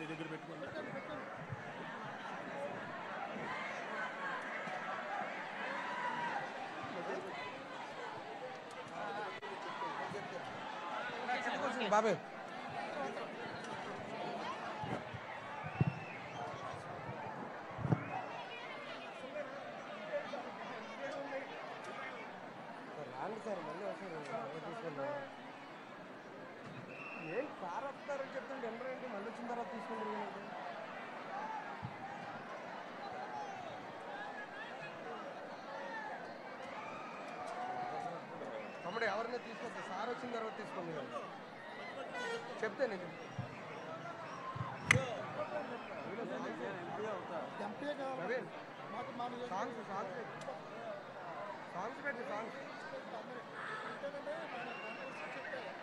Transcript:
నీ దగ్గర పెట్టుకోండి బాబే రాండి సార్ మళ్ళీ వస్తారు తీసుకుంటాం ఏం కార్ వస్తారని చెప్తుంటే ఎంటర్ ఏంటి మళ్ళీ వచ్చిన తర్వాత తీసుకుంటారు ఏంటి? తమ్ముడు ఎవరిని తీసుకొస్తా సార్ వచ్చిన తర్వాత తీసుకోండి చెప్తే నేను ప్రవీణ్ సాంగ్స్ సాంగ్స్ పెట్టు. సాంగ్స్ పెట్టి సాంగ్స్